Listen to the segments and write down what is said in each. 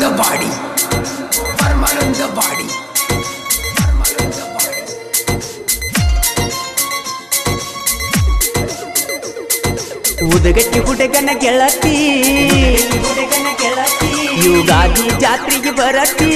ಪರಮಾನಂದವಾಡಿ ಪರಮಾನಂದವಾಡಿ ಪರಮಾನಂದವಾಡಿ ಉದಗಟ್ಟಿ ಹುಡುಗನ ಗೆಳತಿ ಹುಡುಗನ ಗೆಳತಿ ಯುಗಾದಿ ಜಾತ್ರೆಗೆ ಬರತಿ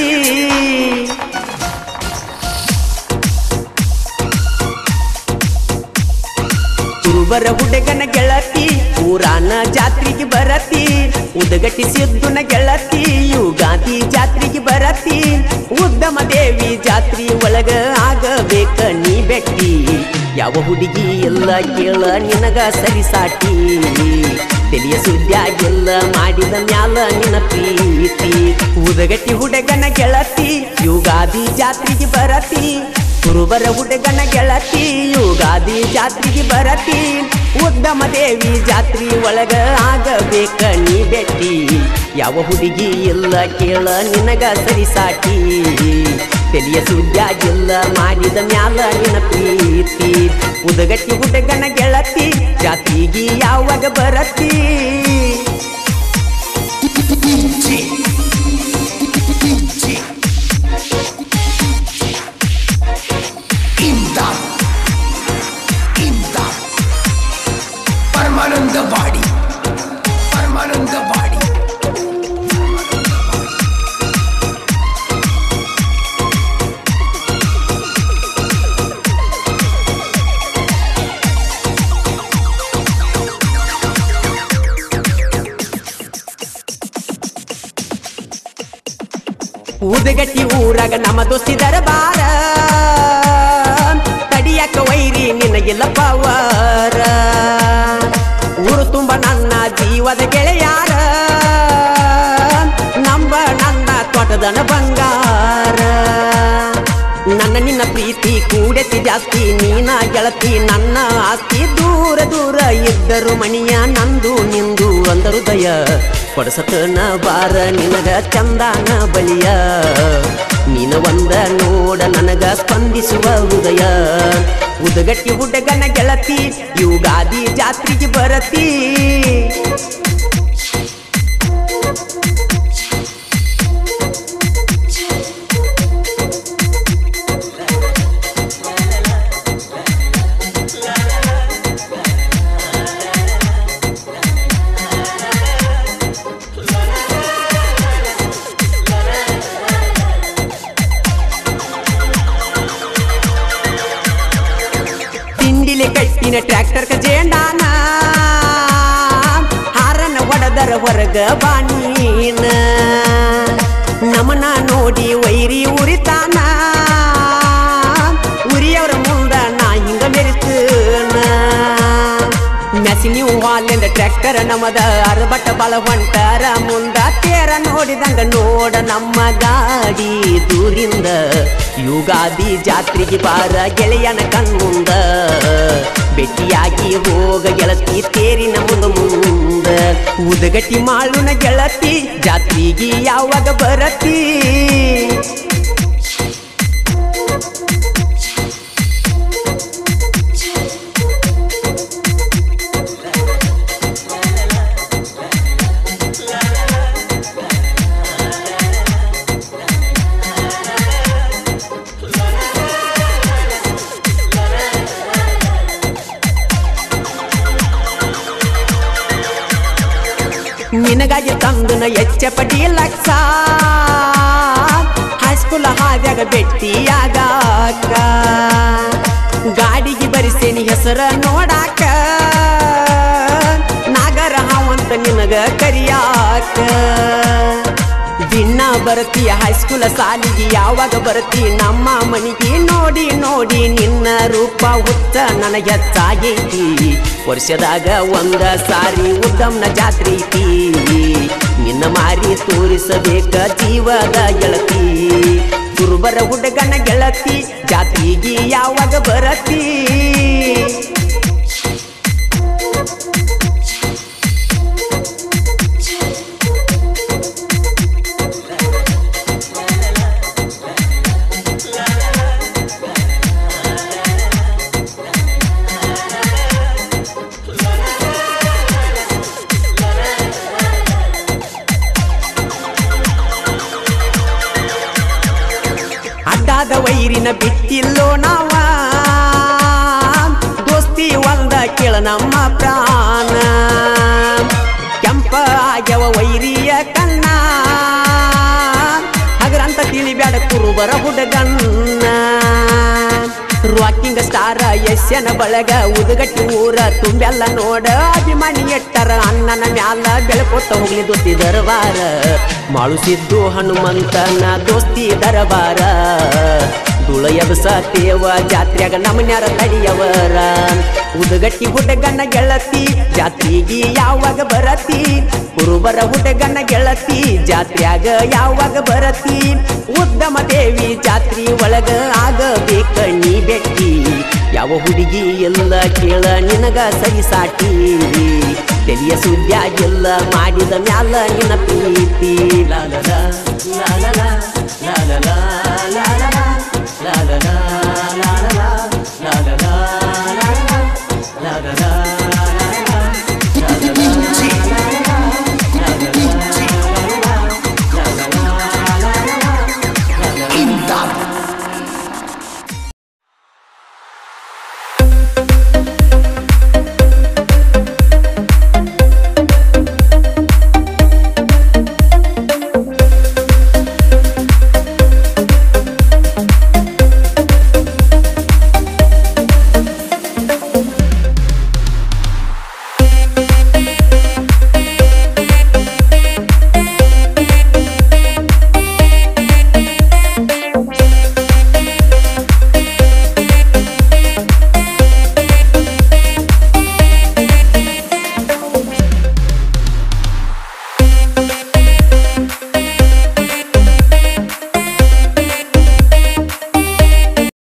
ಕುರುಬರ ಹುಡುಗನ ಗೆಳತಿ ಊರಾನ ಜಾತ್ರೆಗೆ ಬರತಿ ಉದಗಟ್ಟಿ ಸಿದ್ದುನ ಗೆಳತಿ ಯುಗಾದಿ ಜಾತ್ರೆಗೆ ಬರತಿ ಉದ್ದಮ ದೇವಿ ಜಾತ್ರೆ ಒಳಗ ಆಗಬೇಕ ನೀ ಬೆಟ್ಟಿ ಯಾವ ಹುಡುಗಿ ಎಲ್ಲ ಕೇಳ ನಿನಗ ಸರಿಸಾಟಿ ತೆಲಿಯ ಸುದ್ಯಾಗೆಲ್ಲ ಮಾಡಿದ ಮ್ಯಾಲ ನಿನ ಪ್ರೀತಿ ಉದಗಟ್ಟಿ ಹುಡುಗನ ಗೆಳತಿ ಯುಗಾದಿ ಜಾತ್ರೆಗೆ ಬರತಿ ಕುರುಬರ ಹುಡುಗನ ಗೆಳತಿ ಯುಗಾದಿ ಜಾತ್ರೆಗೆ ಬರತಿ ಉದ್ದಮ ದೇವಿ ಜಾತ್ರೆ ಒಳಗ ಆಗಬೇಕ ನೀ ಬೆಟ್ಟಿ ಯಾವ ಹುಡುಗಿ ಎಲ್ಲ ಕೇಳ ನಿನಗ ಸರಿಸಾಟಿ ತೆಲಿಯ ಸುದ್ಯಾಗೆಲ್ಲ ಮಾಡಿದ ಮ್ಯಾಲ ನಿನ ಪ್ರೀತಿ ಉದಗಟ್ಟಿ ಹುಡುಗನ ಗೆಳತಿ ಜಾತ್ರೆಗೆ ಯಾವಾಗ ಬರತಿ ಡಿಜೆ ಡಿಜೆ ಇಮ್ದಾದ್ ಇಮ್ದಾದ್ ಪರಮಾನಂದವಾಡಿ ಪರಮಾನಂದವಾಡಿ ಊದಗಟ್ಟಿ ಊರಾಗ ನಮ್ಮ ದೋಸ್ತಿ ದರಬಾರ ತಡಿಯಕ ವೈರಿ ನಿನಗಿಲ್ಲ ಪವಾರ ಊರು ತುಂಬ ನನ್ನ ಜೀವದ ಗೆಳೆಯಾರ ನಂಬ ನನ್ನ ತೋಟದನ ಬಂಗಾರ ನನ್ನ ನಿನ್ನ ಪ್ರೀತಿ ಕೂಡೆತಿ ಜಾಸ್ತಿ ನೀನ ಗೆಳತಿ ನನ್ನ ಆಸ್ತಿ ದೂರ ದೂರ ಇದ್ದರು ಮಣಿಯ ನಂದು ನಿಂದು ಅಂದರು ದಯ ಕೊಡಸತನ ಬಾರ ನಿನಗ ಚಂದಾನ ಬಳಿಯ ನೀನ ಒಂದ ನೋಡ ನನಗ ಸ್ಪಂದಿಸುವ ಹೃದಯ ಉದಗಟ್ಟಿ ಹುಡುಗನ ಗೆಳತಿ ಯುಗಾದಿ ಜಾತ್ರೆಗೆ ಬರತಿ ತಿಂಡಿಲಿ ಕಟ್ಟಿನ ಟ್ರ್ಯಾಕ್ಟರ್ ಜೇಂಡಾನ ಹಾರನ ಹೊಡೆದರ ಹೊರಗ ಬಾನೀನ ನಮನ ನೋಡಿ ವೈರಿ ಉರಿತಾನ ಉರಿಯವ್ರ ಮುಂದ ನಾ ಹಿಂಗ ಮೆರಿತನ ಮೆಸಿನಿ ಹಾಲಿಂದ ಟ್ರ್ಯಾಕ್ಟರ್ ನಮದ ಅರಬಟ್ಟ ಬಲ ಹೊಂಟರ ಮುಂದ ತೇರ ನೋಡಿದಂಗ ನೋಡ ನಮ್ಮ ಗಾಡಿ ದೂರಿಂದ ಯುಗಾದಿ ಜಾತ್ರೆಗೆ ಬಾರ ಗೆಳೆಯನ ಕಣ್ಮುಂದ ಭೇಟಿಯಾಗಿ ಹೋಗ ಗೆಳತಿ ತೇರಿನ ಮುಂದ ಮುಂದ ಉದಗಟ್ಟಿ ಮಾಳುನ ಗೆಳತಿ ಜಾತ್ರೆಗೆ ಯಾವಾಗ ಬರತಿ ನಿನಗಾಗಿ ತಂದನ ಎಚ್ಚ ಪಡಿ ಲಕ್ಷ ಹೈಸ್ಕೂಲ್ ಹಾದ್ಯಾಗ ಭೇಟಿಯಾಗಾಕ ಗಾಡಿಗೆ ಬರಿಸೇನಿ ಹೆಸರ ನೋಡಾಕ ನಾಗರ ಹಾವಂತ ನಿನಗ ಕರಿಯಾಕ ದಿನ ಬರ್ತೀಯ ಹೈಸ್ಕೂಲ್ ಸಾಲಿಗೆ ಯಾವಾಗ ಬರ್ತಿ ನಮ್ಮ ಮನಿಗೆ ನೋಡಿ ನೋಡಿ ನಿನ್ನ ರೂಪ ಹುಚ್ಚ ನನಗೆ ಹೆಚ್ಚಾಗೈತಿ ವರ್ಷದಾಗ ಒಂದ ಸಾರಿ ಉದ್ದಮ್ನ ಜಾತ್ರೆ ಐತಿ ನಿನ್ನ ಮಾರಿ ತೋರಿಸಬೇಕ ಜೀವದ ಗೆಳತಿ ಕುರುಬರ ಹುಡುಗನ ಗೆಳತಿ ಜಾತ್ರೆಗೆ ಯಾವಾಗ ಬರತಿ ಬಾಲ್ಯದ ವೈರಿನ ಬಿಟ್ಟಿಲ್ಲೋ ನಾವ ದೋಸ್ತಿ ಒಂದ ಕೇಳ ನಮ್ಮ ಪ್ರಾಣ ಕೆಂಪ ಆಗ್ಯವ ವೈರಿಯ ಕಣ್ಣ ಹಗರಂತ ತಿಳಿಬ್ಯಾಡ ಕುರುಬರ ಹುಡುಗಣ್ಣ ರಾಕಿಂಗ್ ಸ್ಟಾರ ಯಶ್ಯನ ಬಳಗ ಉದುಗಟ್ಟಿ ಊರ ತುಂಬೆಲ್ಲ ನೋಡ ಅಭಿಮಾನಿ ಎಟ್ಟರ ಅಣ್ಣನ ಮ್ಯಾಲ ಬೆಳಕೊತ್ತ ಹೋಗ್ಲಿ ದೋಸ್ತಿ ದರಬಾರ ಮಾಳುಸಿದ್ದು ಹನುಮಂತನ ದೋಸ್ತಿ ದರಬಾರ ದುಳ ಎಬಸತೇವ ಜಾತ್ರ್ಯಾಗ ನಮ್ಮನ್ಯಾರ ತಡಿಯವರ ಉದುಗಟ್ಟಿ ಹುಡುಗನ ಗೆಳತಿ ಜಾತ್ರೆಗೆ ಯಾವಾಗ ಬರತಿ ಕುರುಬರ ಹುಡುಗನ ಗೆಳತಿ ಜಾತ್ರ್ಯಾಗ ಯಾವಾಗ ಬರತಿ ಉದ್ದಮ ದೇವಿ ಜಾತ್ರಿ ಒಳಗ ಆಗಬೇಕ ನೀ ಬೆಟ್ಟಿ ಯಾವ ಹುಡುಗಿ ಎಲ್ಲ ಕೇಳ ನಿನಗ ಸರಿ ಸಾಟಿ ತೆಲಿಯ ಸುದ್ಯಾಗೆಲ್ಲ ಮಾಡಿದ ಮ್ಯಾಲ ನಿನ್ನ ಪ್ರೀತಿ